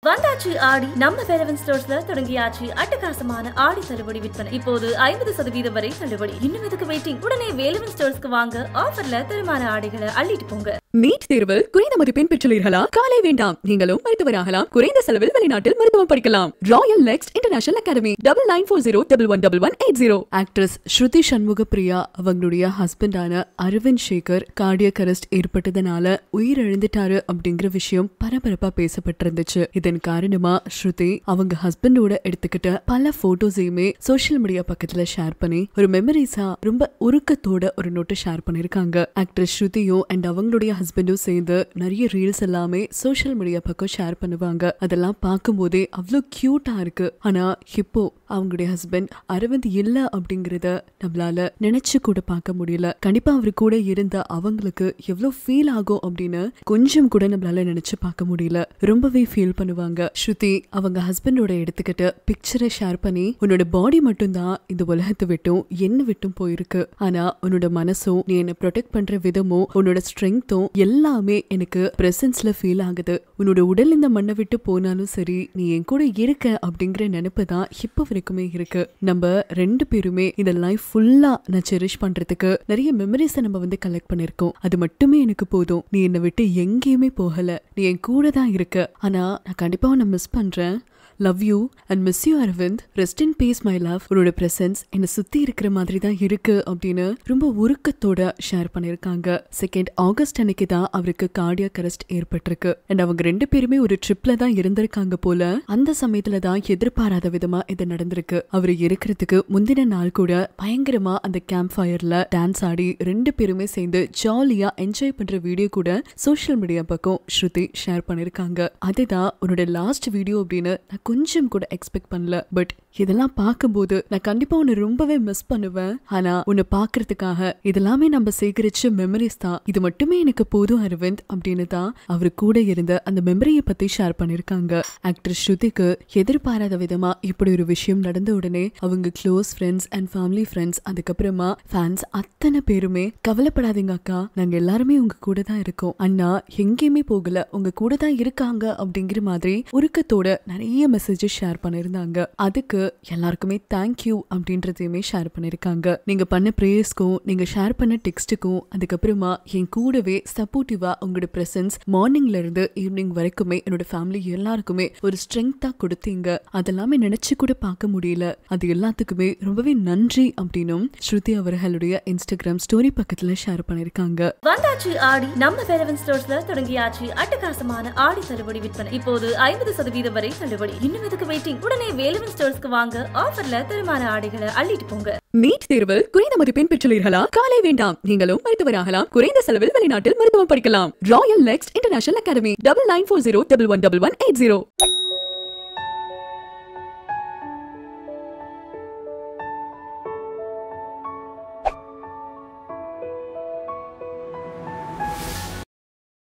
வந்தாச்சு ஆடி நம்ம வேலவன் ஸ்டோர்ஸ்ல தொடங்கியாச்சு அட்டகாசமான ஆடி தள்ளுபடி விற்பனை இப்போது ஐம்பது சதவீதம் வரை தள்ளுபடி இன்னும் எதுக்கு வெயிட்டிங் உடனே வேலவன் ஸ்டோர்ஸ்க்கு வாங்க ஆஃபர்ல தரமான ஆடைகளை அள்ளிட்டு போங்க நீட் தேர்வில் குறைந்த மதிப்பெண் பெற்றுள்ளீர்களா காலை வேண்டாம் நீங்களும் மருத்துவராகலாம் குறைந்த செலவில் வெளிநாட்டில் மருத்துவம் படிக்கலாம் royal next international academy double nine four zero double one double one eight zero actress Shruthi Shanmuga Priya அவங்களுடைய ஹஸ்பண்டான அரவிந்த் சேகர் கார்டியக் அரெஸ்ட் ஏற்பட்டதனால உயிரிழந்துட்டாரு அப்படிங்கிற விஷயம் பரபரப்பா பேசப்பட்டிருந்துச்சு இதன் காரணமா ஸ்ருதி அவங்க ஹஸ்பண்டோட எடுத்துக்கிட்ட பல போட்டோஸையுமே சோஷியல் மீடியா பக்கத்துல ஷேர் பண்ணி ஒரு மெமரிஸா ரொம்ப உருக்கத்தோட ஒரு நோட்டை ஷேர் பண்ணிருக்காங்க ஆக்ட்ரஸ் ஸ்ருதியும் அண்ட் அவங்களுடைய ஹஸ்பண்டும் சேர்ந்து நிறைய ரீல்ஸ் எல்லாமே சோஷியல் மீடியா பக்கம் ஷேர் பண்ணுவாங்க அதெல்லாம் பார்க்கும்போதே அவ்வளோ கியூட்டா இருக்கு ஆனா இப்போ அவங்களுடைய ஹஸ்பண்ட் அரவிந்த் இல்ல அப்படிங்கறத நம்மளால நினைச்சு கூட பார்க்க முடியல கண்டிப்பா அவர் கூட இருந்த அவங்களுக்கு எவ்வளவு ஃபீல் ஆகும் அப்படின்னு கொஞ்சம் கூட நம்மளால நினைச்சு பார்க்க முடியல ரொம்பவே ஃபீல் பண்ணுவாங்க ஸ்ருதி அவங்க ஹஸ்பண்டோட எடுத்துக்கிட்டு பிக்சரை ஷேர் பண்ணி உன்னோட பாடி மட்டும்தான் இந்த உலகத்தை விட்டும் என்ன விட்டும் போயிருக்கு ஆனா உன்னோட மனசும் நீ என்ன ப்ரொடெக்ட் பண்ற விதமும் உன்னோட ஸ்ட்ரென்த்தும் எல்லாமே எனக்கு பிரசன்ஸ்ல ஃபீல் ஆகுது உன்னோட உடல் இந்த மண்ணை விட்டு போனாலும் சரி நீ என் கூட இருக்க அப்படிங்கிற நினைப்பு தான் இப்போ வரைக்குமே இருக்கு நம்ம ரெண்டு பேருமே இந்த லைஃப் ஃபுல்லா நான் செரிஷ் பண்றதுக்கு நிறைய மெமரிஸை நம்ம வந்து கலெக்ட் பண்ணிருக்கோம் அது மட்டுமே எனக்கு போதும் நீ என்னை விட்டு எங்கேயுமே போகல நீ என் கூட தான் இருக்க ஆனா நான் கண்டிப்பா உன்னை மிஸ் பண்றேன் love you and miss you Aravind rest in peace my love உன்னோட பிரசன்ஸ் என்னை சுத்தி இருக்கிற மாதிரி தான் இருக்கு அப்படின்னு ரொம்ப உருக்கத்தோட ஷேர் பண்ணிருக்காங்க செகண்ட் ஆகஸ்ட் அன்னைக்கு தான் அவருக்கு கார்டியாக் அரெஸ்ட் ஏற்பட்டிருக்கு அண்ட் அவங்க ரெண்டு பேருமே ஒரு ட்ரிப்ல தான் இருந்திருக்காங்க போல அந்த சமயத்துல தான் எதிர்பாராத விதமா இது நடந்திருக்கு அவர் இருக்கிறதுக்கு முந்தின நாள் கூட பயங்கரமா அந்த கேம்ப் ஃபயர்ல டான்ஸ் ஆடி ரெண்டு பேருமே சேர்ந்து ஜாலியா என்ஜாய் பண்ற வீடியோ கூட சோஷியல் மீடியா பக்கம் ஸ்ருதி ஷேர் பண்ணிருக்காங்க அதுதான் உன்னோட லாஸ்ட் வீடியோ அப்படின்னு நான் கொஞ்சம் கூட எக்ஸ்பெக்ட் பண்ணல பட் இதெல்லாம் பார்க்கும்போது நான் கண்டிப்பா உன்னை ரொம்பவே மிஸ் பண்ணுவேன் ஆனா உன்னை பாக்குறதுக்காக இதெல்லாமே நம்ம சேகரிச்ச மெமரிஸ் தான் இது மட்டுமே எனக்கு போதும் அரவிந்த் அப்படின்னு தான் அவர் கூட இருந்த அந்த மெமரியை பத்தி ஷேர் பண்ணிருக்காங்க ஆக்டர் ஸ்ருதிக்கு எதிர்பாராத விதமா இப்படி ஒரு விஷயம் நடந்த உடனே அவங்க close friends and family friends அதுக்கப்புறமா ஃபேன்ஸ் அத்தனை பேருமே கவலைப்படாதீங்க அக்கா நாங்க எல்லாருமே உங்க கூட தான் இருக்கோம் அண்ணா எங்கேயுமே போகல உங்க கூட தான் இருக்காங்க அப்படிங்கிற மாதிரி உருக்கத்தோட நிறைய மெசேஜஸ் ஷேர் பண்ணிருந்தாங்க அதுக்கு எல்லாருக்குமே தேங்க்யூ அப்படின்றதையுமே ஷேர் பண்ணிருக்காங்க நீங்க பண்ண ப்ரேயர்ஸ்க்கும் நீங்க ஷேர் பண்ண டெக்ஸ்ட்டுக்கும் அதுக்கப்புறமா என் கூடவே சப்போர்ட்டிவா உங்களோட பிரசன்ஸ் மார்னிங்ல இருந்து ஈவினிங் வரைக்குமே என்னோட ஃபேமிலி எல்லாருக்குமே ஒரு ஸ்ட்ரென்த்தா கொடுத்தீங்க அதெல்லாமே நினைச்சு கூட பார்க்க முடியல அது எல்லாத்துக்குமே ரொம்பவே நன்றி அப்படின்னும் ஸ்ருதி அவர்களுடைய இன்ஸ்டாகிராம் ஸ்டோரி பக்கத்துல ஷேர் பண்ணிருக்காங்க வந்தாச்சு ஆடி நம்ம வேலவன் ஸ்டோர்ஸ்ல தொடங்கியாச்சு அட்டகாசமான ஆடி தள்ளுபடி விற்பனை இப்போது ஐம்பது சதவீதம் வரை தள்ளுபடி இன்னும் எதுக்கு வெயிட்டிங் உடனே வேலவன் ஸ்டோர்ஸ்க்கு வாங்க ஆஃபர்ல தரமான ஆடைகளை அள்ளிட்டு போங்க நீட் தேர்வில் குறைந்த மதிப்பெண் பெற்றுள்ளீர்களா காலை வேண்டாம் நீங்களும் மருத்துவராகலாம் குறைந்த செலவில் வெளிநாட்டில் மருத்துவம் படிக்கலாம் royal next international academy double nine four zero double one double one eight zero